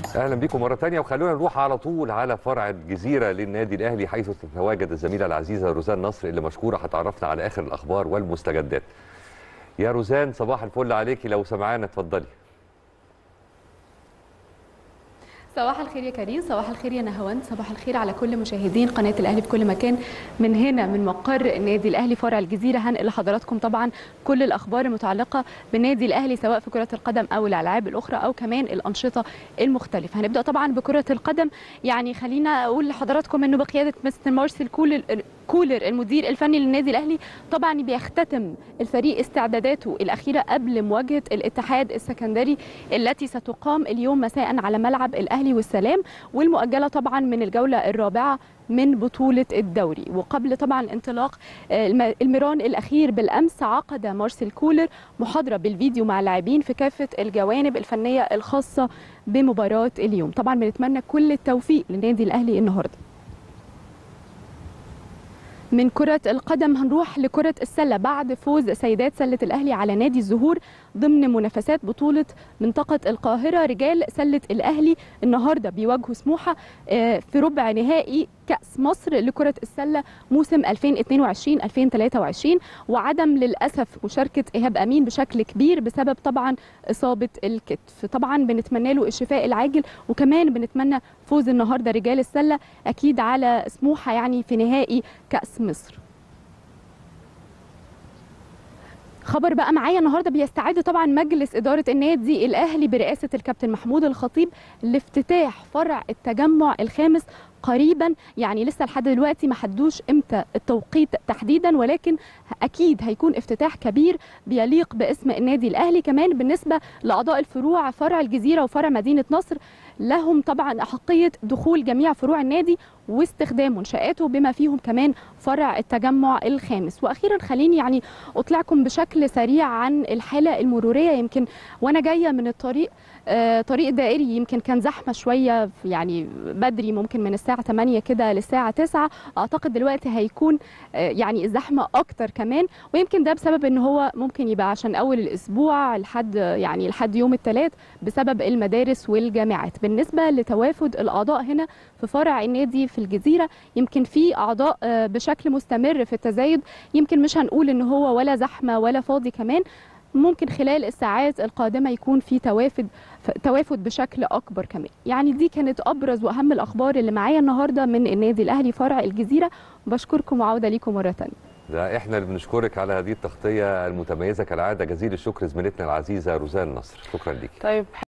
اهلا بكم مره ثانيه وخلونا نروح على طول على فرع الجزيره للنادي الاهلي حيث تتواجد الزميله العزيزه روزان نصر اللي مشكوره هتعرفنا على اخر الاخبار والمستجدات يا روزان صباح الفل عليكي لو سمعانا اتفضلي صباح الخير يا كريم صباح الخير يا نهاوند صباح الخير على كل مشاهدين قناه الاهلي في كل مكان من هنا من مقر النادي الاهلي فرع الجزيره هنقل لحضراتكم طبعا كل الاخبار المتعلقه بالنادي الاهلي سواء في كره القدم او الالعاب الاخرى او كمان الانشطه المختلفه هنبدا طبعا بكره القدم يعني خلينا اقول لحضراتكم انه بقياده مستر مارسيل كولر كولر المدير الفني للنادي الاهلي طبعا بيختتم الفريق استعداداته الاخيره قبل مواجهه الاتحاد السكندري التي ستقام اليوم مساء على ملعب الاهلي والسلام والمؤجله طبعا من الجوله الرابعه من بطولة الدوري وقبل طبعا انطلاق الميران الأخير بالأمس عقد مارسيل كولر محاضرة بالفيديو مع اللاعبين في كافة الجوانب الفنية الخاصة بمباراة اليوم طبعا بنتمنى كل التوفيق للنادي الأهلي النهارده من كرة القدم هنروح لكرة السلة بعد فوز سيدات سلة الأهلي على نادي الزهور ضمن منافسات بطولة منطقة القاهرة رجال سلة الأهلي النهاردة بيواجهوا سموحة في ربع نهائي كأس مصر لكرة السلة موسم 2022-2023 وعدم للأسف مشاركة إيهاب أمين بشكل كبير بسبب طبعا إصابة الكتف طبعا بنتمنى له الشفاء العاجل وكمان بنتمنى فوز النهاردة رجال السلة أكيد على سموحة يعني في نهائي كأس مصر خبر بقى معايا النهارده بيستعد طبعا مجلس اداره النادي الاهلي برئاسه الكابتن محمود الخطيب لافتتاح فرع التجمع الخامس قريبا يعني لسه لحد دلوقتي ما حدوش امتى التوقيت تحديدا ولكن اكيد هيكون افتتاح كبير بيليق باسم النادي الاهلي كمان بالنسبه لاعضاء الفروع فرع الجزيره وفرع مدينه نصر لهم طبعا احقيه دخول جميع فروع النادي واستخدام منشاته بما فيهم كمان فرع التجمع الخامس واخيرا خليني يعني اطلعكم بشكل سريع عن الحاله المروريه يمكن وانا جايه من الطريق آه طريق دائري يمكن كان زحمه شويه يعني بدري ممكن من الساعه 8 كده للساعه 9 اعتقد دلوقتي هيكون آه يعني الزحمه اكتر كمان ويمكن ده بسبب ان هو ممكن يبقى عشان اول الاسبوع لحد يعني لحد يوم الثلاث بسبب المدارس والجامعات بالنسبه لتوافد الاعضاء هنا في فرع النادي في الجزيره يمكن في اعضاء آه بشكل مستمر في التزايد يمكن مش هنقول ان هو ولا زحمه ولا فاضي كمان ممكن خلال الساعات القادمة يكون في توافد توافد بشكل أكبر كمان يعني دي كانت أبرز وأهم الأخبار اللي معايا النهاردة من النادي الأهلي فرع الجزيرة بشكركم وعودة ليكم مرة تانية ده احنا اللي بنشكرك على هذه التغطية المتميزة كالعادة جزيل الشكر زميلتنا العزيزة روزان نصر شكرا ليك طيب